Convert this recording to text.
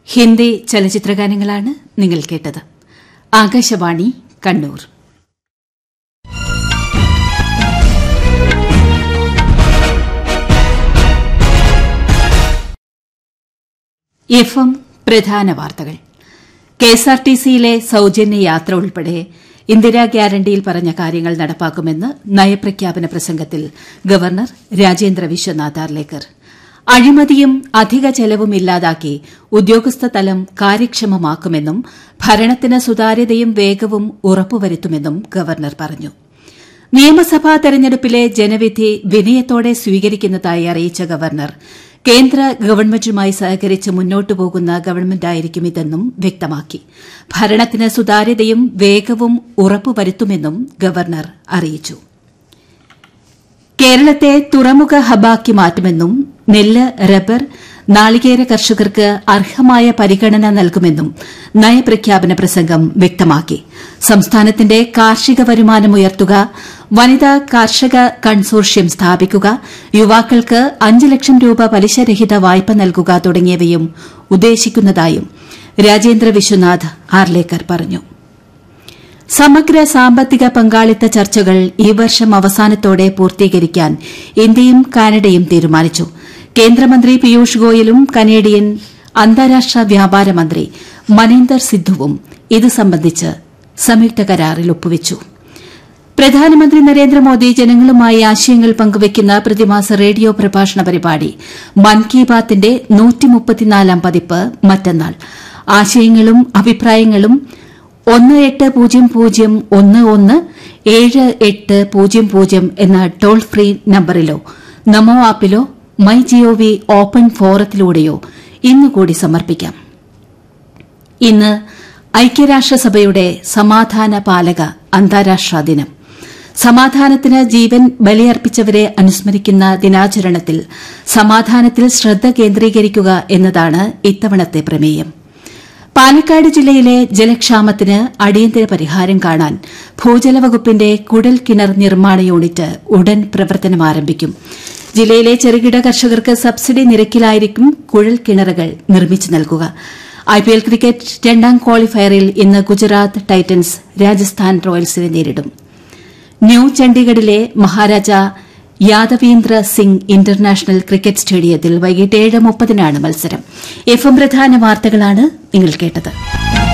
ഹിന്ദി ചലച്ചിത്രഗാനങ്ങളാണ് നിങ്ങൾ കേട്ടത് Akashvani Kannur F M പ്രധാന വാർത്തകൾ കെഎസ്ആർടിസിയിലെ സൌജന്യ യാത്ര ഉൾപ്പെടെ ഇന്ദിരാ ഗ്യാരണ്ടിയിൽ പറഞ്ഞ കാര്യങ്ങൾ നടപ്പാക്കുമെന്ന് നയപ്രഖ്യാപന പ്രസംഗത്തിൽ ഗവർണർ രാജേന്ദ്ര വിശ്വനാഥ് ആർലേക്കർ അഴിമതിയും അധിക ചെലവും ഇല്ലാതാക്കി ഉദ്യോഗസ്ഥ തലം കാര്യക്ഷമമാക്കുമെന്നും ഭരണത്തിന് സുതാര്യതയും വേഗവും ഉറപ്പുവരുത്തുമെന്നും ഗവർണർ പറഞ്ഞു നിയമസഭാ തെരഞ്ഞെടുപ്പിലെ ജനവിധി വിനയത്തോടെ സ്വീകരിക്കുന്നതായി അറിയിച്ച ഗവർണർ കേന്ദ്ര ഗവൺമെന്റുമായി സഹകരിച്ച് മുന്നോട്ടു പോകുന്ന ഗവൺമെന്റായിരിക്കും ഇതെന്നും വ്യക്തമാക്കി ഭരണത്തിന് സുതാര്യതയും വേഗവും ഉറപ്പുവരുത്തുമെന്നും ഗവർണർ അറിയിച്ചു കേരളത്തെ തുറമുഖ ഹബാക്കി മാറ്റുമെന്നും നെല്ല് റബ്ബർ നാളികേര കർഷകർക്ക് അർഹമായ പരിഗണന നൽകുമെന്നും നയപ്രഖ്യാപന പ്രസംഗം വ്യക്തമാക്കി സംസ്ഥാനത്തിന്റെ കാർഷിക വരുമാനം ഉയർത്തുക വനിതാ കാർഷക കൺസോർഷ്യം സ്ഥാപിക്കുക യുവാക്കൾക്ക് അഞ്ച് ലക്ഷം രൂപ പലിശരഹിത വായ്പ നൽകുക തുടങ്ങിയവയും ഉദ്ദേശിക്കുന്നതായും രാജേന്ദ്ര വിശ്വനാഥ് ആർലേക്കർ പറഞ്ഞു സമഗ്ര സാമ്പത്തിക പങ്കാളിത്ത ചർച്ചകൾ ഈ വർഷം അവസാനത്തോടെ പൂർത്തീകരിക്കാൻ ഇന്ത്യയും കാനഡയും തീരുമാനിച്ചു കേന്ദ്രമന്ത്രി പീയൂഷ് ഗോയലും കനേഡിയൻ അന്താരാഷ്ട്ര വ്യാപാര മന്ത്രി മനീന്ദർ സിദ്ധുവും ഇത് സംബന്ധിച്ച് സംയുക്ത കരാറിൽ ഒപ്പുവച്ചു പ്രധാനമന്ത്രി നരേന്ദ്രമോദി ജനങ്ങളുമായി ആശയങ്ങൾ പങ്കുവയ്ക്കുന്ന പ്രതിമാസ റേഡിയോ പ്രഭാഷണ പരിപാടി മൻ കി ബാത്തിന്റെ പതിപ്പ് മറ്റന്നാൾ ആശയങ്ങളും അഭിപ്രായങ്ങളും ഒന്ന് എട്ട് പൂജ്യം പൂജ്യം ഒന്ന് ഒന്ന് ഏഴ് എട്ട് പൂജ്യം പൂജ്യം എന്ന ടോൾ ഫ്രീ നമ്പറിലോ നമോ ആപ്പിലോ മൈ ജിഒവി ഓപ്പൺ ഫോറത്തിലൂടെയോ ഇന്നുകൂടി സമർപ്പിക്കാം ഇന്ന് ഐക്യരാഷ്ട്രസഭയുടെ സമാധാന പാലക അന്താരാഷ്ട്ര ദിനം സമാധാനത്തിന് ജീവൻ ബലിയർപ്പിച്ചവരെ അനുസ്മരിക്കുന്ന ദിനാചരണത്തിൽ സമാധാനത്തിൽ ശ്രദ്ധ കേന്ദ്രീകരിക്കുക എന്നതാണ് ഇത്തവണത്തെ പ്രമേയം പാലക്കാട് ജില്ലയിലെ ജലക്ഷാമത്തിന് അടിയന്തര പരിഹാരം കാണാൻ ഭൂജല വകുപ്പിന്റെ കുടൽ കിണർ നിർമ്മാണ യൂണിറ്റ് ഉടൻ പ്രവർത്തനം ആരംഭിക്കും ജില്ലയിലെ ചെറുകിട കർഷകർക്ക് സബ്സിഡി നിരക്കിലായിരിക്കും കുഴൽ കിണറുകൾ നിർമ്മിച്ചു നൽകുക ഐപിഎൽ ക്രിക്കറ്റ് രണ്ടാം ക്വാളിഫയറിൽ ഇന്ന് ഗുജറാത്ത് ടൈറ്റൻസ് രാജസ്ഥാൻ റോയൽസിനെ നേരിടും ന്യൂ ചണ്ഡീഗഡിലെ മഹാരാജ യാദവീന്ദ്ര സിംഗ് ഇന്റർനാഷണൽ ക്രിക്കറ്റ് സ്റ്റേഡിയത്തിൽ വൈകിട്ട് ഏഴ് മുപ്പതിനാണ് മത്സരം എഫ് എം പ്രധാന വാർത്തകളാണ് നിങ്ങൾ കേട്ടത്